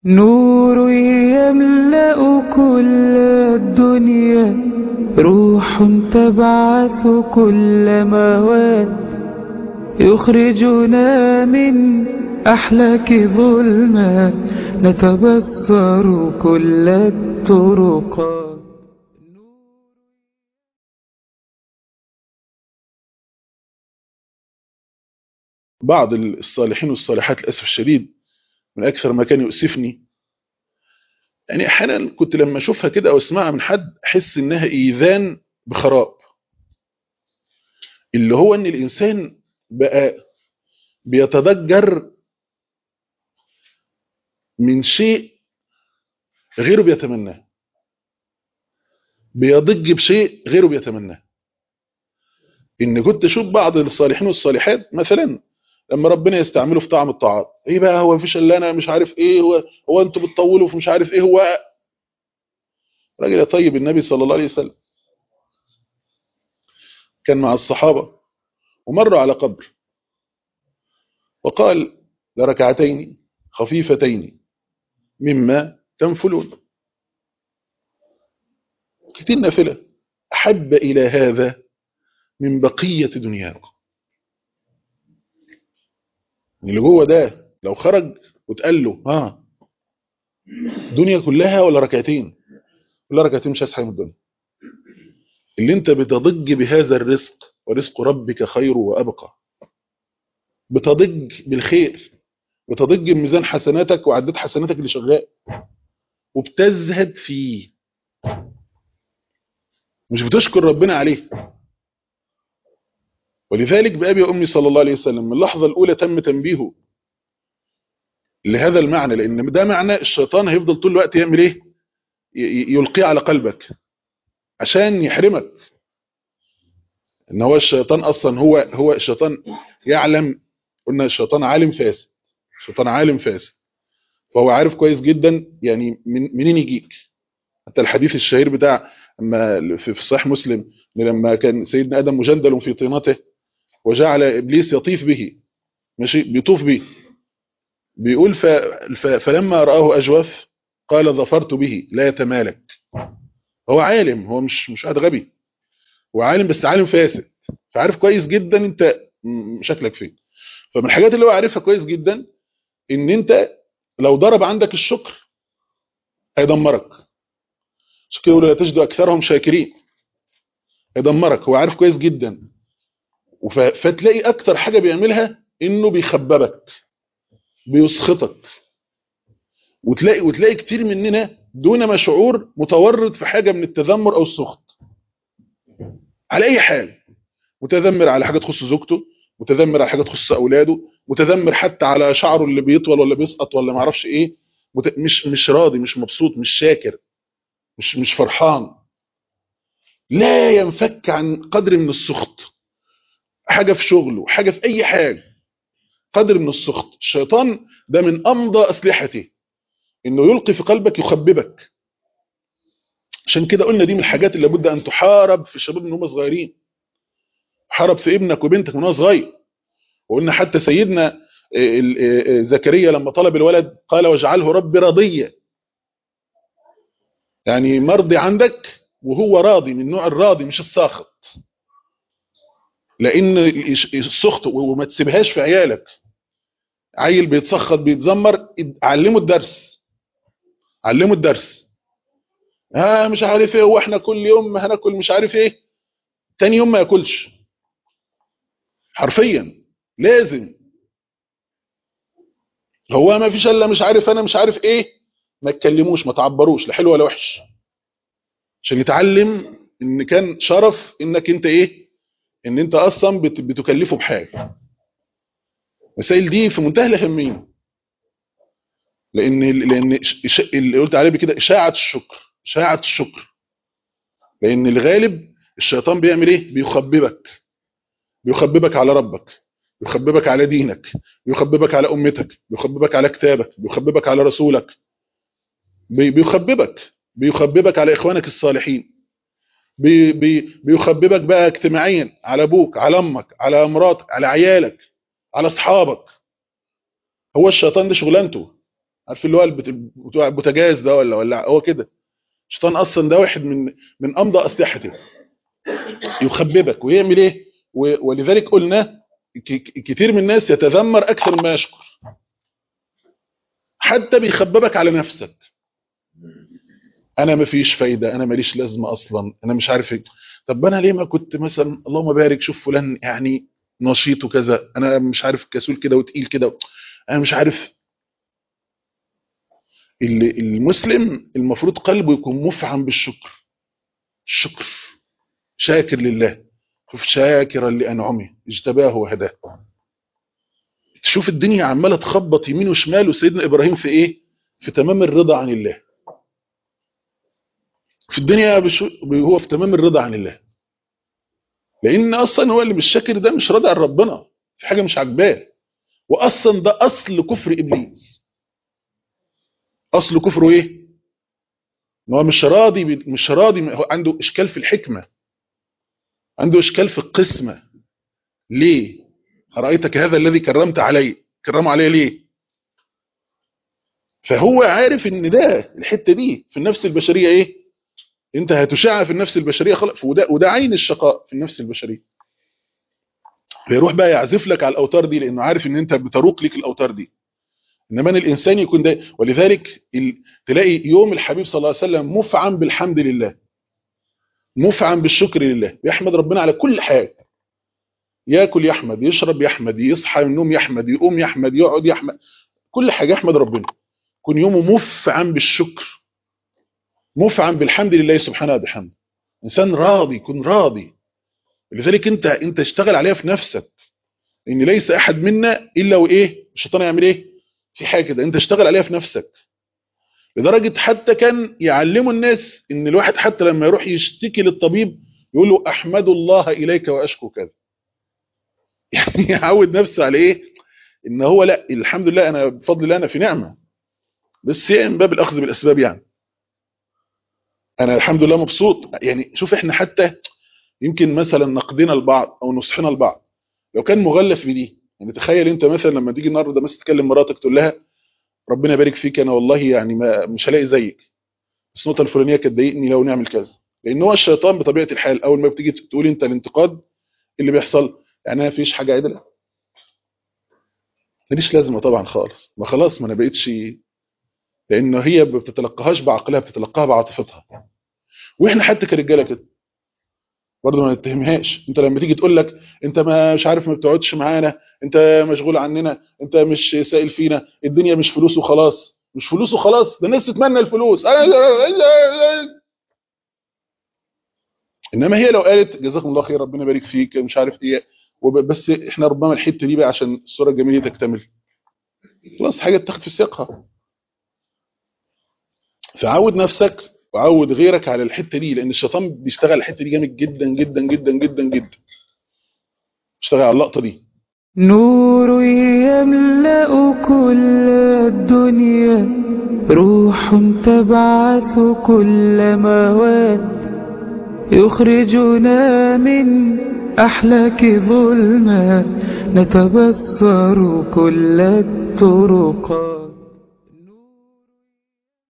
نور يملأ كل الدنيا روح تبعث كل مواد يخرجنا من أحلاك ظلمات نتبصر كل الطرقات بعض الصالحين والصالحات للأسف الشديد من أكثر ما كان يؤسفني يعني أحيانا كنت لما أشوفها كده أو أسمعها من حد أحس إنها إيذان بخراب اللي هو إن الإنسان بقى بيتضجر من شيء غيره بيتمناه بيضج بشيء غيره بيتمناه إن كنت أشوف بعض الصالحين والصالحات مثلا لما ربنا يستعمله في طعم الطاعات ايه بقى هو مفيش الا انا مش عارف ايه هو هو انتوا بتطولوا في مش عارف ايه هو راجل يا طيب النبي صلى الله عليه وسلم كان مع الصحابة ومر على قبر وقال لركعتين خفيفتين مما تنفلون كتير نافلة أحب إلى هذا من بقية دنياكم اللي جوه ده لو خرج وتقال له ها دنيا كلها ولا ركعتين ولا ركعتين مش هسحب من الدنيا اللي انت بتضج بهذا الرزق ورزق ربك خير وابقى بتضج بالخير بتضج بميزان حسناتك وعداد حسناتك اللي شغال وبتزهد فيه مش بتشكر ربنا عليه ولذلك بأبي وأمي صلى الله عليه وسلم من اللحظة الأولى تم تنبيهه لهذا المعنى لأن ده معنى الشيطان هيفضل طول الوقت يعمل إيه يلقيه على قلبك عشان يحرمك إن هو الشيطان أصلا هو هو الشيطان يعلم قلنا الشيطان عالم فاسد الشيطان عالم فاسد فهو عارف كويس جدا يعني من منين يجيك حتى الحديث الشهير بتاع اما في صحيح مسلم لما كان سيدنا ادم مجندل في طينته وجعل ابليس يطيف به ماشي بيطوف به بيقول ف... ف... فلما رآه اجوف قال ظفرت به لا يتمالك هو عالم هو مش مش قاعد غبي هو عالم بس عالم فاسد فعارف كويس جدا انت شكلك فين فمن الحاجات اللي هو عارفها كويس جدا ان انت لو ضرب عندك الشكر هيدمرك عشان كده لا تجد اكثرهم شاكرين هيدمرك هو عارف كويس جدا فتلاقي اكتر حاجة بيعملها انه بيخببك بيسخطك وتلاقي وتلاقي كتير مننا دون ما شعور متورط في حاجة من التذمر او السخط على اي حال متذمر على حاجة تخص زوجته متذمر على حاجة تخص اولاده متذمر حتى على شعره اللي بيطول ولا بيسقط ولا ما اعرفش ايه مت... مش مش راضي مش مبسوط مش شاكر مش مش فرحان لا ينفك عن قدر من السخط حاجة في شغله حاجة في أي حاجة قدر من السخط الشيطان ده من أمضى أسلحته إنه يلقي في قلبك يخببك عشان كده قلنا دي من الحاجات اللي لابد أن تحارب في الشباب من هم صغيرين حارب في ابنك وبنتك من هو صغير وقلنا حتى سيدنا زكريا لما طلب الولد قال واجعله ربي رضيا يعني مرضي عندك وهو راضي من نوع الراضي مش الساخط لان السخط وما تسيبهاش في عيالك عيل بيتسخط بيتذمر علمه الدرس علمه الدرس ها مش عارف ايه هو احنا كل يوم هناكل مش عارف ايه تاني يوم ما ياكلش حرفيا لازم هو ما فيش الا مش عارف انا مش عارف ايه ما تكلموش ما تعبروش لا حلو ولا وحش عشان يتعلم ان كان شرف انك انت ايه ان انت اصلا بتكلفه بحاجه المسائل دي في منتهى الاهميه لان لان اللي قلت عليه بكده اشاعه الشكر اشاعه الشكر لان الغالب الشيطان بيعمل ايه بيخببك بيخببك على ربك بيخببك على دينك بيخببك على امتك بيخببك على كتابك بيخببك على رسولك بيخببك بيخببك على اخوانك الصالحين بي بي بيخببك بقى اجتماعيا على ابوك على امك على مراتك على عيالك على اصحابك هو الشيطان ده شغلانته عارف اللي هو البت- بتوع البوتاجاز ده ولا ولا هو كده الشيطان اصلا ده واحد من من امضى اسلحته يخببك ويعمل ايه و- ولذلك قلنا ك- ك- كتير من الناس يتذمر اكثر مما يشكر حتى بيخببك على نفسك انا مفيش فايده انا ماليش لازمه اصلا انا مش عارف ايه طب انا ليه ما كنت مثلا اللهم بارك شوف فلان يعني نشيط وكذا انا مش عارف كسول كده وتقيل كده انا مش عارف اللي- المسلم المفروض قلبه يكون مفعم بالشكر الشكر شاكر لله شوف شاكرا لانعمه اجتباه وهداه تشوف الدنيا عماله تخبط يمين وشمال وسيدنا ابراهيم في ايه في تمام الرضا عن الله في الدنيا بشو... هو في تمام الرضا عن الله لان اصلا هو اللي مش شاكر ده مش راضي عن ربنا في حاجه مش عاجباه واصلا ده اصل كفر ابليس اصل كفره ايه ان هو مش راضي ب... مش راضي هو عنده اشكال في الحكمه عنده اشكال في القسمه ليه ارايتك هذا الذي كرمت علي كرمه علي ليه فهو عارف ان ده الحته دي في النفس البشريه ايه انت هتشع في النفس البشريه خلق وده وده عين الشقاء في النفس البشريه فيروح بقى يعزف لك على الاوتار دي لانه عارف ان انت بتروق لك الاوتار دي انما أن الانسان يكون ده ولذلك ال... تلاقي يوم الحبيب صلى الله عليه وسلم مفعم بالحمد لله مفعم بالشكر لله يحمد ربنا على كل حاجه ياكل يحمد يشرب يحمد يصحى من النوم يحمد يقوم يحمد يقعد يحمد كل حاجه يحمد ربنا يكون يومه مفعم بالشكر مفعم بالحمد لله سبحانه وبحمده انسان راضي يكون راضي لذلك انت انت اشتغل عليها في نفسك ان ليس احد منا الا وايه الشيطان يعمل ايه في حاجه كده انت اشتغل عليها في نفسك لدرجه حتى كان يعلموا الناس ان الواحد حتى لما يروح يشتكي للطبيب يقول له احمد الله اليك واشكو كذا يعني يعود نفسه على ايه ان هو لا الحمد لله انا بفضل الله انا في نعمه بس هي من باب الاخذ بالاسباب يعني انا الحمد لله مبسوط يعني شوف احنا حتى يمكن مثلا نقدنا البعض او نصحنا البعض لو كان مغلف بدي يعني تخيل انت مثلا لما تيجي النهارده مثلا تكلم مراتك تقول لها ربنا يبارك فيك انا والله يعني ما مش هلاقي زيك بس النقطه الفلانيه كانت تضايقني لو نعمل كذا لان هو الشيطان بطبيعه الحال اول ما بتيجي تقول انت الانتقاد اللي بيحصل يعني ما فيش حاجه عدله ماليش لازمه طبعا خالص ما خلاص ما انا بقيتش لانه هي ما بتتلقاهاش بعقلها بتتلقاها بعاطفتها واحنا حتى كرجاله كده برضه ما نتهمهاش انت لما تيجي تقول لك انت ما مش عارف ما بتقعدش معانا انت مشغول عننا انت مش سائل فينا الدنيا مش فلوس وخلاص مش فلوس وخلاص ده الناس تتمنى الفلوس انما هي لو قالت جزاكم الله خير ربنا يبارك فيك مش عارف ايه بس احنا ربما الحته دي بقى عشان الصوره الجميله دي تكتمل خلاص حاجه تاخد في سياقها فعود نفسك وعود غيرك على الحته دي لان الشيطان بيشتغل الحته دي جامد جدا جدا جدا جدا جدا بيشتغل على اللقطه دي نور يملأ كل الدنيا روح تبعث كل مواد يخرجنا من أحلاك ظلمات نتبصر كل الطرقات